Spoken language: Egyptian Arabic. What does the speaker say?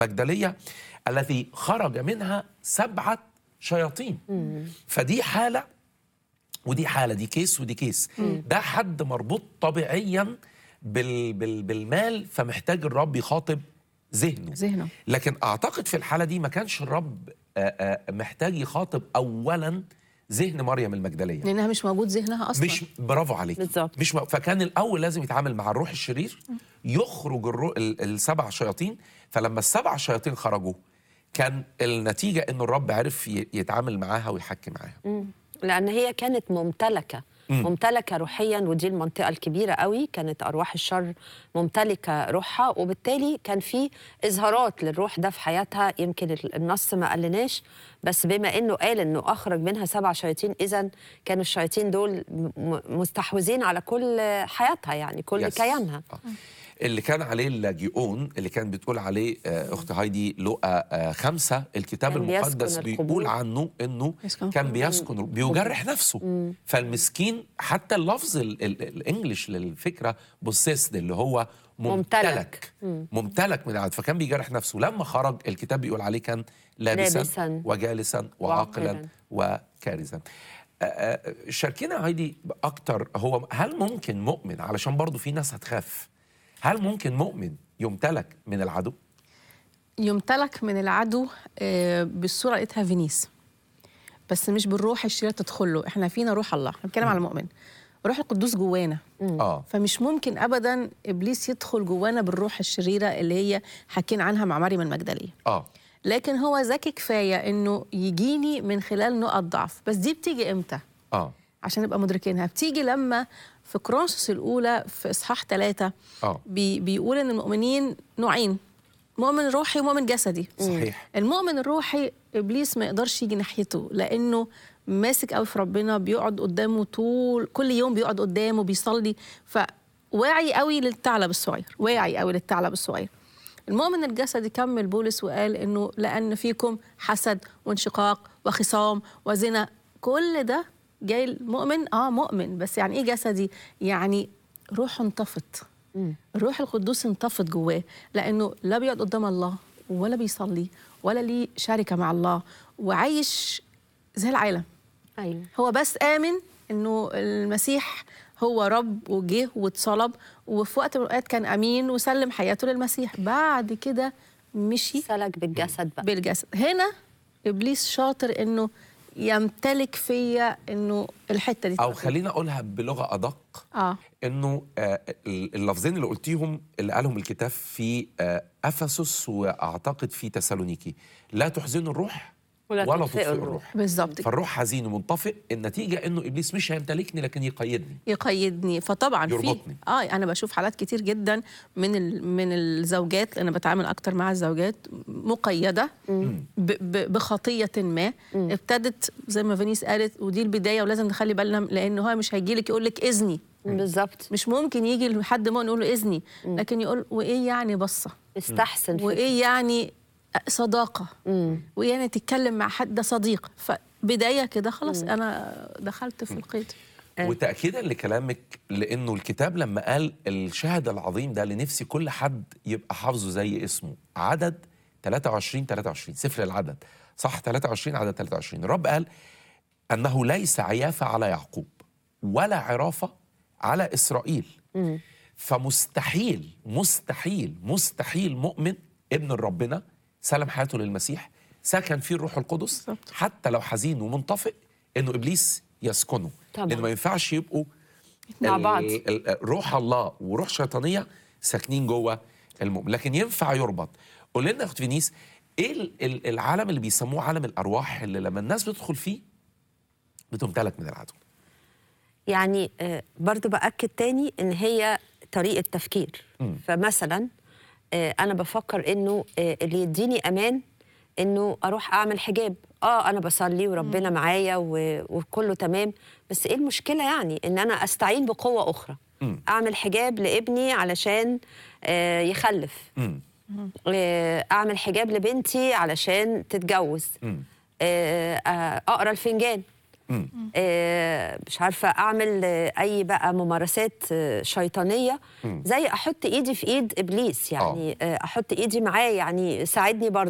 المجدليه التي خرج منها سبعه شياطين فدي حاله ودي حاله دي كيس ودي كيس ده حد مربوط طبيعيا بال بال بالمال فمحتاج الرب يخاطب ذهنه ذهنه. لكن اعتقد في الحاله دي ما كانش الرب آه، آه، محتاج يخاطب اولا ذهن مريم المجدليه لانها مش موجود ذهنها اصلا مش برافو عليك بالظبط. مش م... فكان الاول لازم يتعامل مع الروح الشرير يخرج الرو... ال... السبع شياطين فلما السبع شياطين خرجوا كان النتيجه انه الرب عرف ي... يتعامل معاها ويحكي معاها لان هي كانت ممتلكه ممتلكه روحيا ودي المنطقه الكبيره قوي كانت ارواح الشر ممتلكه روحها وبالتالي كان في اظهارات للروح ده في حياتها يمكن ال- النص ما قالناش بس بما انه قال انه اخرج منها سبع شياطين اذا كانوا الشياطين دول م- م- مستحوذين على كل حياتها يعني كل يس. كيانها آه. اللي كان عليه اللاجئون اللي كان بتقول عليه آه، اخت هايدي لقى آه، خمسة الكتاب كان بيسكن المقدس القبور. بيقول عنه انه يسكن كان القبور. بيسكن بيجرح نفسه فالمسكين حتى اللفظ ال- ال- الانجليش للفكره بوسيسد اللي هو ممتلك ممتلك. ممتلك من العدد فكان بيجرح نفسه لما خرج الكتاب بيقول عليه كان لابسا, لابساً وجالسا وعاقلا وكارزا آه، آه، شاركينا هايدي اكتر هو هل ممكن مؤمن علشان برضو في ناس هتخاف هل ممكن مؤمن يمتلك من العدو يمتلك من العدو آه، بالصوره لقيتها فينيس بس مش بالروح الشريره تدخل له احنا فينا روح الله احنا بنتكلم على المؤمن روح القدوس جوانا اه فمش ممكن ابدا ابليس يدخل جوانا بالروح الشريره اللي هي حكينا عنها مع مريم المجدليه اه لكن هو ذكي كفايه انه يجيني من خلال نقط ضعف بس دي بتيجي امتى اه عشان نبقى مدركينها بتيجي لما في كرونسوس الاولى في اصحاح ثلاثة اه بي بيقول ان المؤمنين نوعين مؤمن روحي ومؤمن جسدي صحيح المؤمن الروحي ابليس ما يقدرش يجي ناحيته لانه ماسك قوي في ربنا بيقعد قدامه طول كل يوم بيقعد قدامه بيصلي فواعي قوي للثعلب الصغير واعي قوي للثعلب الصغير المؤمن الجسدي كمل بولس وقال انه لان فيكم حسد وانشقاق وخصام وزنا كل ده جاي المؤمن اه مؤمن بس يعني ايه جسدي يعني روحه انطفت الروح القدوس انطفت جواه لانه لا بيقعد قدام الله ولا بيصلي ولا ليه شركه مع الله وعايش زي العالم ايوه هو بس امن انه المسيح هو رب وجه واتصلب وفي وقت من الاوقات كان امين وسلم حياته للمسيح بعد كده مشي سلك بالجسد بقى بالجسد هنا ابليس شاطر انه يمتلك فيا انه الحته دي او تبقى خلينا اقولها بلغه ادق اه انه آه، اللفظين اللي قلتيهم اللي قالهم الكتاب في آه، افسس واعتقد في تسالونيكي لا تحزنوا الروح ولا ولا تطفئوا تطفئوا الروح. الروح بالظبط فالروح حزين ومنطفئ النتيجه انه ابليس مش هيمتلكني لكن يقيدني يقيدني فطبعا في يربطني. اه انا بشوف حالات كتير جدا من ال... من الزوجات لان بتعامل اكتر مع الزوجات مقيده ب... ب... بخطيه ما ابتدت زي ما فينيس قالت ودي البدايه ولازم نخلي بالنا لان هو مش هيجي لك يقول لك اذني بالظبط مش ممكن يجي لحد مؤمن يقول له اذني لكن يقول وايه يعني بصه استحسن فكرة. وايه يعني صداقه وايه يعني تتكلم مع حد ده صديق فبدايه كده خلاص انا دخلت في القيد وتاكيدا لكلامك لانه الكتاب لما قال الشهد العظيم ده لنفسي كل حد يبقى حافظه زي اسمه عدد 23 23 سفر العدد صح 23 عدد 23 الرب قال انه ليس عيافه على يعقوب ولا عرافه على اسرائيل فمستحيل مستحيل مستحيل مؤمن ابن ربنا سلم حياته للمسيح سكن فيه الروح القدس بالظبط. حتى لو حزين ومنطفئ انه ابليس يسكنه طبعاً. لانه ما ينفعش يبقوا مع ال- بعض. ال- ال- روح الله وروح شيطانيه ساكنين جوه المؤمن لكن ينفع يربط قول لنا يا اخت فينيس ايه ال- ال- العالم اللي بيسموه عالم الارواح اللي لما الناس بتدخل فيه بتمتلك من العدو يعني آه، برضو بأكد تاني إن هي طريقة تفكير فمثلا آه، أنا بفكر إنه آه، اللي يديني أمان إنه أروح أعمل حجاب آه أنا بصلي وربنا معايا و- وكله تمام بس إيه المشكلة يعني إن أنا أستعين بقوة أخرى أعمل حجاب لابني علشان آه، يخلف مم. آه، أعمل حجاب لبنتي علشان تتجوز مم. آه، آه، أقرأ الفنجان آه، مش عارفه اعمل آه، اي بقى ممارسات آه، شيطانيه زي احط ايدي في ايد ابليس يعني آه، احط ايدي معاه يعني ساعدني برضه